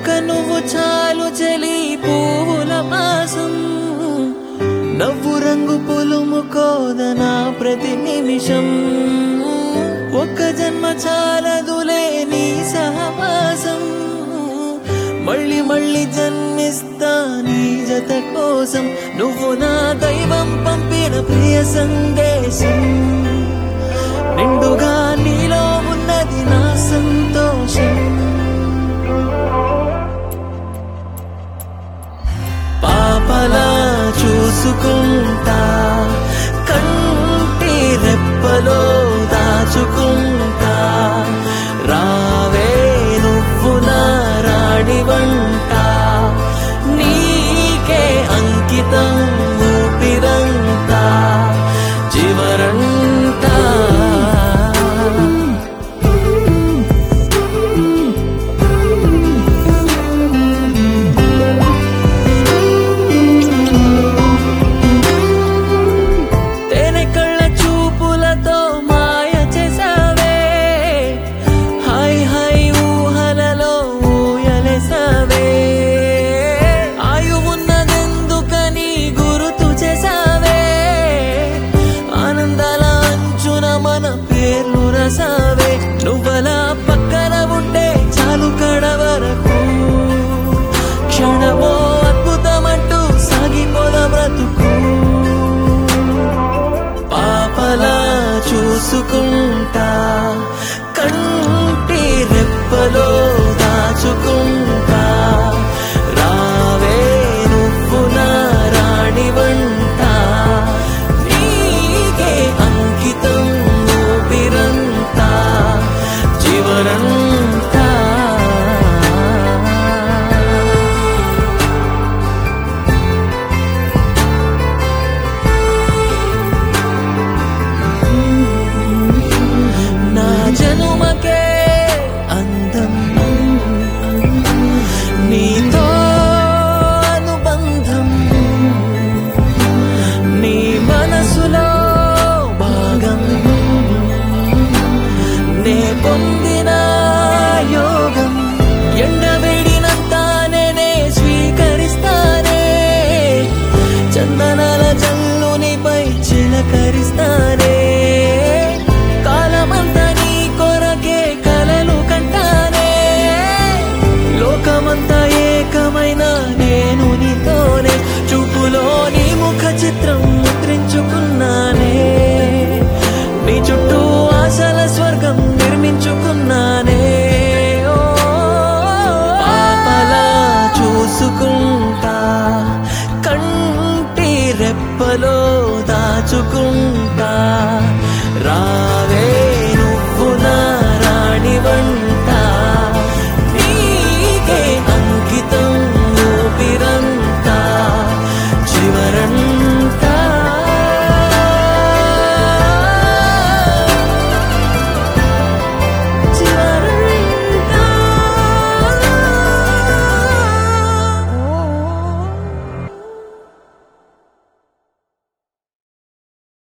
ఒక్క నువ్వు చాలు చలి పువ్వుల మాసం నవ్వు రంగు పులుము కోదనా ప్రతి నిమిషం ఒక్క జన్మ చాలదులే నీ సహవాసం మళ్ళీ మళ్ళీ జన్మిస్తా నీ జత కోసం నువ్వు నా దైవం పంపిన ప్రియ సందేశం నిండుగా నీలో ఉన్నది నా సంతోషం పాపలా చూసుకుంటా కంటి రెప్పలో దాచుకుంటా రావే నువ్వు నా రాణి వంట నీకే అంకితం ఊపిరంతా చివరంతా తేనె కళ్ళ చూపులతో మాయ చేసావే హాయ్ హాయ్ ఊహలలో ఊయలేసావే ఆయువున్నదెందుకని గురుతు చేసావే ఆనందాల అంచున మన పేర్లు రసావే నువ్వలా పక్కన ఉంటే చాలు కడ వరకు క్షణమో అద్భుతమంటూ సాగిపోద బ్రతుకు పాపలా చూసుకుంటా కంటి రెప్పలో దాచుకుంటా రావే నువ్వు నా రాణి వంట నీకే అంకితం ఊపిరంతా జీవనంతా నా జనుమకే అందం నీతో అనుబంధం నీ మనసులో భాగం నే పొందిన యోగం ఎండవేడినంత నేనే స్వీకరిస్తానే చందనాల జల్లునిపై చిలకరిస్తానే కాలమంతా నీ కొరకే కలలు కంటానే లోకమంతా ఏకమైన నేను నీతోనే చూపులో నీ ముఖ చిత్రం ముద్రించుకున్నానే నీ చుట్టూ ఆశల స్వర్గం నిర్మించుకున్నానే ఓ పాపలా చూసుకుంటా కంటి రెప్పలో దాచుకుంటా